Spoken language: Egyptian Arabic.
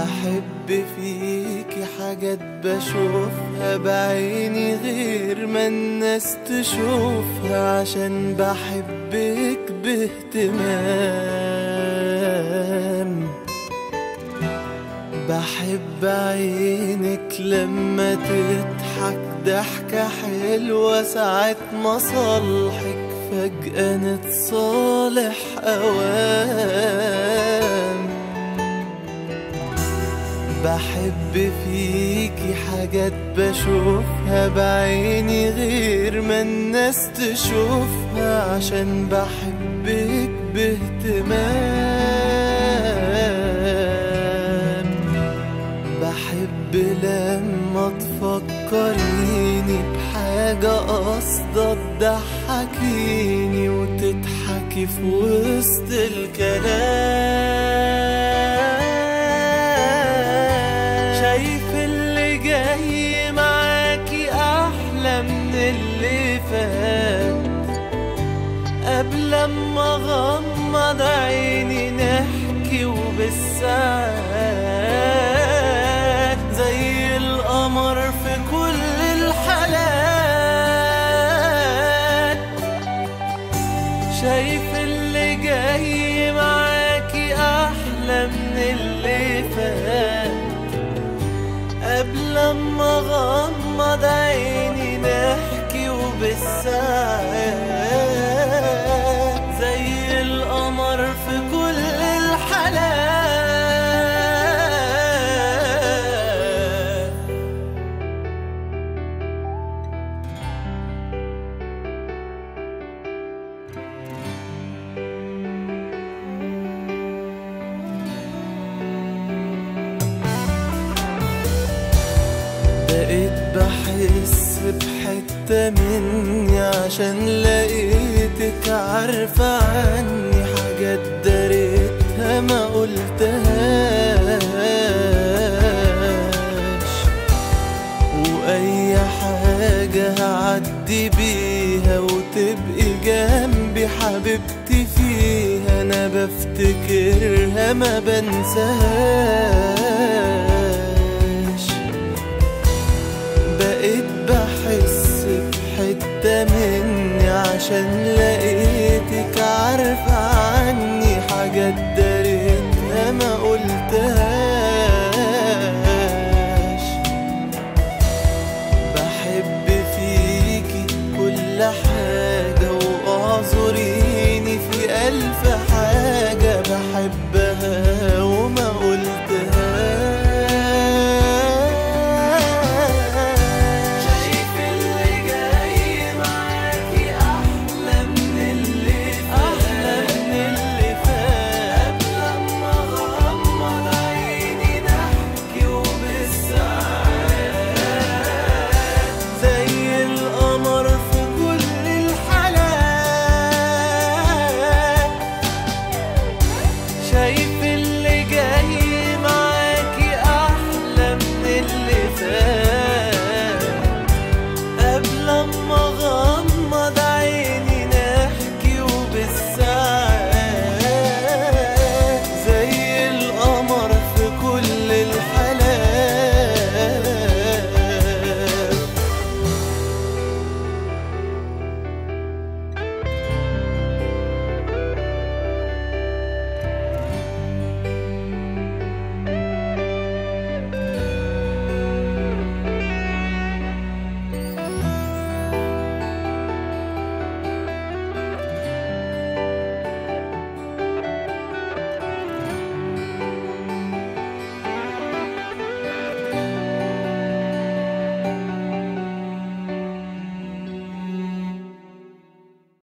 بحب فيكي حاجات بشوفها بعيني غير ما الناس تشوفها عشان بحبك باهتمام بحب عينك لما تضحك ضحكة حلوة ساعة مصالحك فجأة نتصالح أوام بحب فيكي حاجات بشوفها بعيني غير ما الناس تشوفها عشان بحبك باهتمام بحب لما تفكريني بحاجة قصدك تضحكيني وتضحكي في وسط الكلام شايف اللي جاي معاكي أحلى من اللي فات قبل ما اغمض عيني نحكي وبالساعات زي القمر في كل الحالات شايف اللي جاي معاكي احلى من اللي فات قبل ما اغمض عيني نحكي وبالساعات زي القمر في كل الحالات بقيت بحس بحتة مني عشان لقيتك عارفة عني حاجات داريتها ما قلتهاش وأي حاجة هعدي بيها وتبقي جنبي حبيبتي فيها أنا بفتكرها ما بنساهاش بقيت بحس بحتة مني عشان لقيتك عارفة عني حاجات داريتها ما قلتهاش بحب فيكي كل حاجة واعذريني في ألف حاجة بحبها